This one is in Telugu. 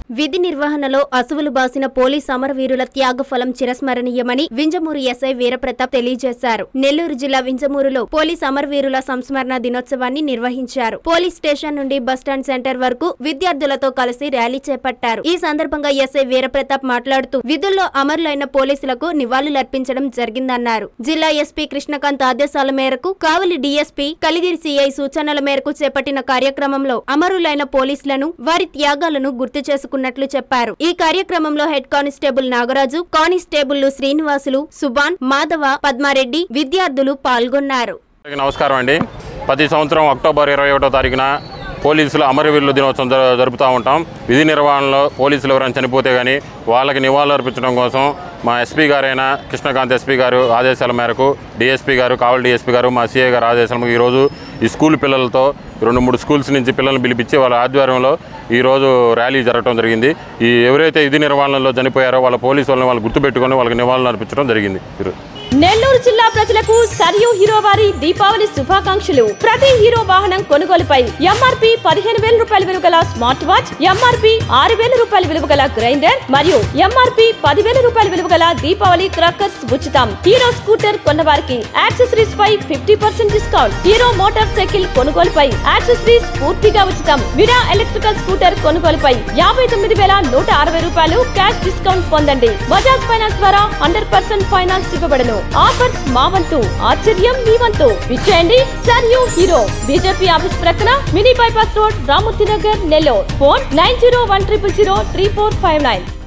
విధి నిర్వహణలో అసువులు బాసిన పోలీస్ అమరవీరుల త్యాగఫలం చిరస్మరణీయమని వింజమూరు ఎస్ఐ వీరప్రతాప్ తెలియజేశారు నెల్లూరు జిల్లా వింజమూరులో పోలీస్ అమరవీరుల సంస్మరణ దినోత్సవాన్ని నిర్వహించారు పోలీస్ స్టేషన్ నుండి బస్టాండ్ సెంటర్ వరకు విద్యార్థులతో కలిసి ర్యాలీ చేపట్టారు ఈ సందర్భంగా ఎస్ఐ వీరప్రతాప్ మాట్లాడుతూ విధుల్లో అమరులైన పోలీసులకు నివాళులర్పించడం జరిగిందన్నారు జిల్లా ఎస్పీ కృష్ణకాంత్ ఆదేశాల మేరకు కావలి డీఎస్పీ కలిగిరి సిఐ సూచనల మేరకు చేపట్టిన కార్యక్రమంలో అమరులైన పోలీసులను వారి త్యాగాలను గుర్తు చేసుకున్నట్లు చెప్పారు ఈ కార్యక్రమంలో హెడ్ కానిస్టేబుల్ నాగరాజు కానిస్టేబుల్లు శ్రీనివాసులు సుబాన్ మాధవ పద్మారెడ్డి విద్యార్థులు పాల్గొన్నారు అందరికీ నమస్కారం అండి ప్రతి సంవత్సరం అక్టోబర్ ఇరవై ఒకటో తారీఖున పోలీసులు అమరవీరుల దినోత్సవం జరు- జరుపుతూ ఉంటాం విధి నిర్వహణలో పోలీసులు ఎవరైనా చనిపోతే కానీ వాళ్ళకి నివాళులు అర్పించడం కోసం మా ఎస్పీ గారైన కృష్ణకాంత్ ఎస్పీ గారు ఆదేశాల మేరకు డిఎస్పీ గారు కావలి డిఎస్పీ గారు మా సిఐ గారు ఆదేశాల మేరకు ఈరోజు ఈ స్కూల్ పిల్లలతో రెండు మూడు స్కూల్స్ నుంచి పిల్లల్ని పిలిపించి వాళ్ళ ఆధ్వర్యంలో ఈరోజు ర్యాలీ జరగడం జరిగింది ఈ ఎవరైతే విధి నిర్వహణలో చనిపోయారో వాళ్ళ పోలీసు వాళ్ళని వాళ్ళు గుర్తుపెట్టుకొని వాళ్ళకి నివాళులు అర్పించడం జరిగింది ఈరోజు నెల్లూరు జిల్లా ప్రజలకు సరియు హీరో వారి దీపావళి శుభాకాంక్షలు ప్రతి హీరో వాహనం కొనుగోలుపై ఎంఆర్పి పదిహేను వేల రూపాయల విలువ గల స్మార్ట్ వాచ్ ఎంఆర్పి ఆరు వేల రూపాయల విలువ గల గ్రైండర్ మరియు ఎంఆర్పి పదివేల రూపాయల విలువ గల దీపావళి క్రాకర్స్ ఉచితం హీరో స్కూటర్ కొన్న వారికి యాక్సెసరీస్ పై fifty percent discount Hero motorcycle కొనుగోలుపై యాక్సెసరీస్ పూర్తిగా ఉచితం విరా ఎలక్ట్రికల్ స్కూటర్ కొనుగోలుపై యాభై తొమ్మిది వేల నూట అరవై రూపాయలు క్యాష్ డిస్కౌంట్ పొందండి బజాజ్ ఫైనాన్స్ ద్వారా హండ్రెడ్ పర్సెంట్ ఫైనాన్స్ ఇవ్వబడను ఆఫర్స్ మా వంతు ఆశ్చర్యం మీ వంతు విచ్చేయండి sir you Hero BJP office ప్రక్కన mini bypass road Ramamurthy Nagar Nellore phone nine zero one triple zero three four five nine